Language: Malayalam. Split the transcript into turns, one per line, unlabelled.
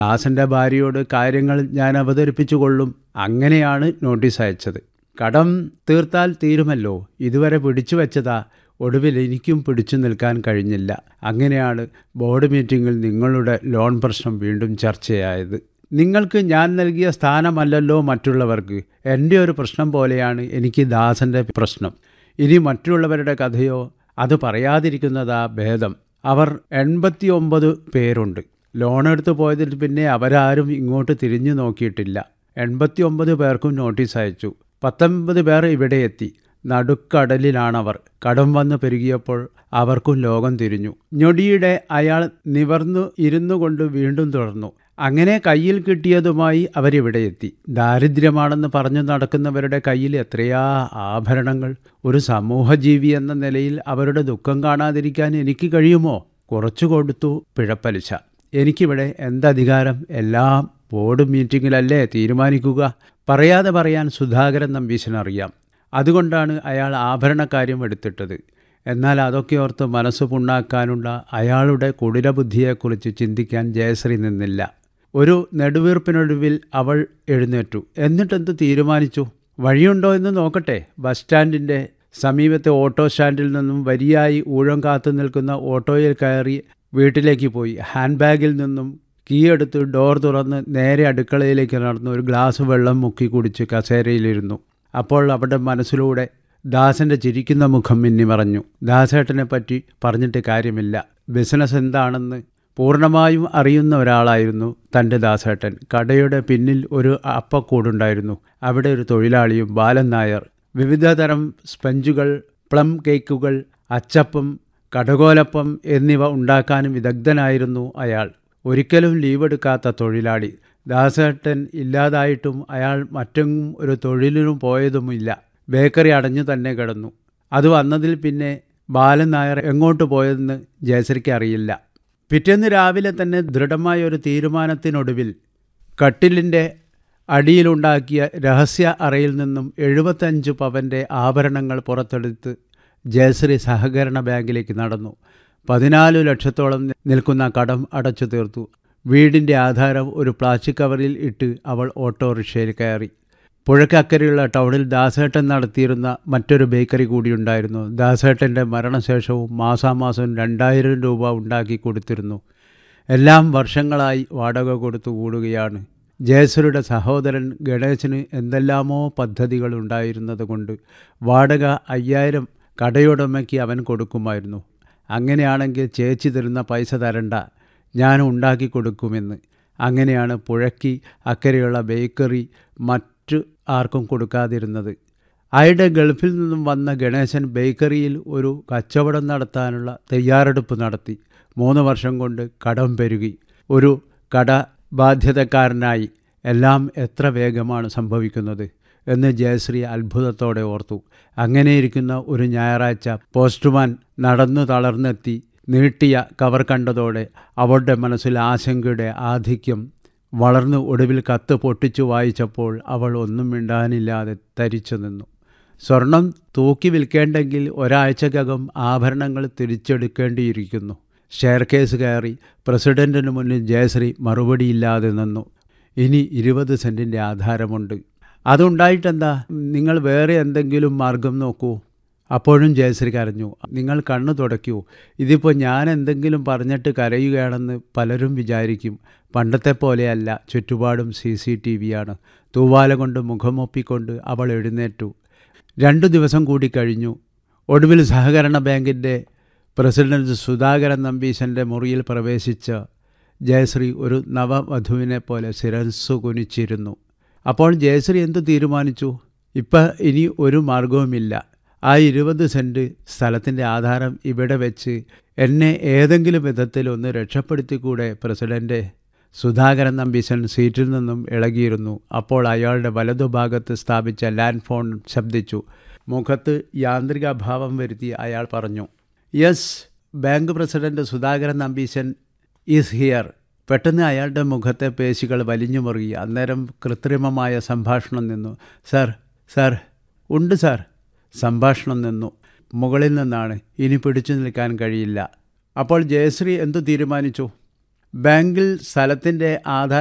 ദാസന്റെ ഭാര്യയോട് കാര്യങ്ങൾ ഞാൻ അവതരിപ്പിച്ചു കൊള്ളും അങ്ങനെയാണ് നോട്ടീസ് അയച്ചത് കടം തീർത്താൽ തീരുമല്ലോ ഇതുവരെ പിടിച്ചു വെച്ചതാ ഒടുവിൽ എനിക്കും പിടിച്ചു നിൽക്കാൻ കഴിഞ്ഞില്ല അങ്ങനെയാണ് ബോർഡ് മീറ്റിംഗിൽ നിങ്ങളുടെ ലോൺ പ്രശ്നം വീണ്ടും ചർച്ചയായത് നിങ്ങൾക്ക് ഞാൻ നൽകിയ സ്ഥാനമല്ലല്ലോ മറ്റുള്ളവർക്ക് എൻ്റെ ഒരു പ്രശ്നം പോലെയാണ് എനിക്ക് ദാസൻ്റെ പ്രശ്നം ഇനി മറ്റുള്ളവരുടെ കഥയോ അത് പറയാതിരിക്കുന്നതാ ഭേദം അവർ എൺപത്തി ഒമ്പത് പേരുണ്ട് ലോൺ എടുത്തു പോയതിൽ പിന്നെ അവരാരും ഇങ്ങോട്ട് തിരിഞ്ഞു നോക്കിയിട്ടില്ല എൺപത്തി ഒമ്പത് പേർക്കും നോട്ടീസ് അയച്ചു പത്തൊമ്പത് പേർ ഇവിടെ എത്തി നടുക്കടലിലാണവർ കടം വന്ന് പെരുകിയപ്പോൾ അവർക്കും ലോകം തിരിഞ്ഞു ഞൊടിയുടെ അയാൾ നിവർന്നു ഇരുന്നു കൊണ്ട് വീണ്ടും തുടർന്നു അങ്ങനെ കയ്യിൽ കിട്ടിയതുമായി അവരിവിടെ എത്തി ദാരിദ്ര്യമാണെന്ന് പറഞ്ഞു നടക്കുന്നവരുടെ കയ്യിൽ എത്രയാ ആഭരണങ്ങൾ ഒരു സമൂഹജീവി എന്ന നിലയിൽ അവരുടെ ദുഃഖം കാണാതിരിക്കാൻ എനിക്ക് കഴിയുമോ കുറച്ചു കൊടുത്തു പിഴപ്പലിശ എനിക്കിവിടെ എന്തധികാരം എല്ലാം ബോർഡ് മീറ്റിങ്ങിലല്ലേ തീരുമാനിക്കുക പറയാതെ പറയാൻ സുധാകരൻ നമ്പീശനറിയാം അതുകൊണ്ടാണ് അയാൾ ആഭരണക്കാര്യം എടുത്തിട്ടത് എന്നാൽ അതൊക്കെ ഓർത്ത് മനസ്സ് പുണ്ണാക്കാനുള്ള അയാളുടെ കുടിലബുദ്ധിയെക്കുറിച്ച് ചിന്തിക്കാൻ ജയശ്രീ നിന്നില്ല ഒരു നെടുവീർപ്പിനൊടുവിൽ അവൾ എഴുന്നേറ്റു എന്നിട്ടെന്ത് തീരുമാനിച്ചു വഴിയുണ്ടോ എന്ന് നോക്കട്ടെ ബസ് സ്റ്റാൻഡിൻ്റെ സമീപത്തെ ഓട്ടോ സ്റ്റാൻഡിൽ നിന്നും വരിയായി ഊഴം കാത്തു നിൽക്കുന്ന ഓട്ടോയിൽ കയറി വീട്ടിലേക്ക് പോയി ഹാൻഡ് ബാഗിൽ നിന്നും കീ എടുത്ത് ഡോർ തുറന്ന് നേരെ അടുക്കളയിലേക്ക് നടന്ന് ഒരു ഗ്ലാസ് വെള്ളം മുക്കി കുടിച്ച് കസേരയിലിരുന്നു അപ്പോൾ അവരുടെ മനസ്സിലൂടെ ദാസന്റെ ചിരിക്കുന്ന മുഖം മിന്നി മറഞ്ഞു ദാസേട്ടനെ പറ്റി പറഞ്ഞിട്ട് കാര്യമില്ല ബിസിനസ് എന്താണെന്ന് പൂർണ്ണമായും അറിയുന്ന ഒരാളായിരുന്നു തൻ്റെ ദാസേട്ടൻ കടയുടെ പിന്നിൽ ഒരു അപ്പക്കൂടുണ്ടായിരുന്നു അവിടെ ഒരു തൊഴിലാളിയും ബാലൻ നായർ വിവിധ തരം സ്പഞ്ചുകൾ പ്ലം കേക്കുകൾ അച്ചപ്പം കടകോലപ്പം എന്നിവ ഉണ്ടാക്കാനും വിദഗ്ധനായിരുന്നു അയാൾ ഒരിക്കലും ലീവെടുക്കാത്ത തൊഴിലാളി ദാസേട്ടൻ ഇല്ലാതായിട്ടും അയാൾ മറ്റെങ്ങും ഒരു തൊഴിലിനും പോയതുമില്ല ബേക്കറി അടഞ്ഞു തന്നെ കിടന്നു അത് വന്നതിൽ പിന്നെ ബാലൻ നായർ എങ്ങോട്ട് പോയതെന്ന് ജയശ്രീക്ക് അറിയില്ല പിറ്റേന്ന് രാവിലെ തന്നെ ദൃഢമായ ഒരു തീരുമാനത്തിനൊടുവിൽ കട്ടിലിൻ്റെ അടിയിലുണ്ടാക്കിയ രഹസ്യ അറയിൽ നിന്നും എഴുപത്തഞ്ച് പവൻ്റെ ആഭരണങ്ങൾ പുറത്തെടുത്ത് ജയശ്രീ സഹകരണ ബാങ്കിലേക്ക് നടന്നു പതിനാല് ലക്ഷത്തോളം നിൽക്കുന്ന കടം അടച്ചു തീർത്തു വീടിൻ്റെ ആധാരം ഒരു പ്ലാസ്റ്റിക് കവറിൽ ഇട്ട് അവൾ ഓട്ടോറിക്ഷയിൽ കയറി പുഴക്കക്കരെയുള്ള ടൗണിൽ ദാസേട്ടൻ നടത്തിയിരുന്ന മറ്റൊരു ബേക്കറി കൂടിയുണ്ടായിരുന്നു ദാസേട്ടൻ്റെ മരണശേഷവും മാസാമാസം രണ്ടായിരം രൂപ ഉണ്ടാക്കി കൊടുത്തിരുന്നു എല്ലാം വർഷങ്ങളായി വാടക കൊടുത്തു കൂടുകയാണ് ജയശ്വരുടെ സഹോദരൻ ഗണേശന് എന്തെല്ലാമോ പദ്ധതികൾ ഉണ്ടായിരുന്നത് കൊണ്ട് വാടക അയ്യായിരം കടയുടമയ്ക്ക് അവൻ കൊടുക്കുമായിരുന്നു അങ്ങനെയാണെങ്കിൽ ചേച്ചി തരുന്ന പൈസ തരണ്ട ഞാൻ ഉണ്ടാക്കി കൊടുക്കുമെന്ന് അങ്ങനെയാണ് പുഴക്കി അക്കരെയുള്ള ബേക്കറി മറ്റു ആർക്കും കൊടുക്കാതിരുന്നത് അയാളുടെ ഗൾഫിൽ നിന്നും വന്ന ഗണേശൻ ബേക്കറിയിൽ ഒരു കച്ചവടം നടത്താനുള്ള തയ്യാറെടുപ്പ് നടത്തി മൂന്ന് വർഷം കൊണ്ട് കടം പെരുകി ഒരു കട ബാധ്യതക്കാരനായി എല്ലാം എത്ര വേഗമാണ് സംഭവിക്കുന്നത് എന്ന് ജയശ്രീ അത്ഭുതത്തോടെ ഓർത്തു അങ്ങനെയിരിക്കുന്ന ഒരു ഞായറാഴ്ച പോസ്റ്റ്മാൻ നടന്നു തളർന്നെത്തി നീട്ടിയ കവർ കണ്ടതോടെ അവളുടെ മനസ്സിൽ ആശങ്കയുടെ ആധിക്യം വളർന്നു ഒടുവിൽ കത്ത് പൊട്ടിച്ചു വായിച്ചപ്പോൾ അവൾ ഒന്നും മിണ്ടാനില്ലാതെ തരിച്ചു നിന്നു സ്വർണം തൂക്കി വിൽക്കേണ്ടെങ്കിൽ ഒരാഴ്ചക്കകം ആഭരണങ്ങൾ തിരിച്ചെടുക്കേണ്ടിയിരിക്കുന്നു ഷെയർ കേസ് കയറി പ്രസിഡന്റിന് മുന്നിൽ ജയശ്രീ മറുപടിയില്ലാതെ നിന്നു ഇനി ഇരുപത് സെൻറ്റിൻ്റെ ആധാരമുണ്ട് അതുണ്ടായിട്ടെന്താ നിങ്ങൾ വേറെ എന്തെങ്കിലും മാർഗം നോക്കൂ അപ്പോഴും ജയശ്രീ കരഞ്ഞു നിങ്ങൾ കണ്ണു തുടയ്ക്കൂ ഇതിപ്പോൾ ഞാൻ എന്തെങ്കിലും പറഞ്ഞിട്ട് കരയുകയാണെന്ന് പലരും വിചാരിക്കും പണ്ടത്തെ പോലെയല്ല ചുറ്റുപാടും സി സി ടി വിയാണ് തൂവാല കൊണ്ട് മുഖമൊപ്പിക്കൊണ്ട് അവൾ എഴുന്നേറ്റു രണ്ടു ദിവസം കൂടി കഴിഞ്ഞു ഒടുവിൽ സഹകരണ ബാങ്കിൻ്റെ പ്രസിഡന്റ് സുധാകരൻ നമ്പീശൻ്റെ മുറിയിൽ പ്രവേശിച്ച ജയശ്രീ ഒരു നവവധുവിനെ പോലെ ശിരസ്സു കുനിച്ചിരുന്നു അപ്പോൾ ജയശ്രീ എന്ത് തീരുമാനിച്ചു ഇപ്പം ഇനി ഒരു മാർഗവുമില്ല ആ ഇരുപത് സെൻറ്റ് സ്ഥലത്തിൻ്റെ ആധാരം ഇവിടെ വെച്ച് എന്നെ ഏതെങ്കിലും വിധത്തിൽ ഒന്ന് രക്ഷപ്പെടുത്തിക്കൂടെ പ്രസിഡൻ്റ് സുധാകരൻ നമ്പീശൻ സീറ്റിൽ നിന്നും ഇളകിയിരുന്നു അപ്പോൾ അയാളുടെ വലതുഭാഗത്ത് സ്ഥാപിച്ച ലാൻഡ് ഫോൺ ശബ്ദിച്ചു മുഖത്ത് യാന്ത്രിക ഭാവം വരുത്തി അയാൾ പറഞ്ഞു yes bank president Sudhakaran Nambeesan is here പെട്ടെന്ന് അയാളുടെ മുഖത്തെ പേശികൾ വലിഞ്ഞു മുറുകി അന്നേരം കൃത്രിമമായ സംഭാഷണം നിന്നു സാർ സാർ ഉണ്ട് സാർ സംഭാഷണം നിന്നു മുകളിൽ നിന്നാണ് ഇനി പിടിച്ചു നിൽക്കാൻ കഴിയില്ല അപ്പോൾ ജയശ്രീ എന്തു തീരുമാനിച്ചു ബാങ്കിൽ സ്ഥലത്തിൻ്റെ ആധാർ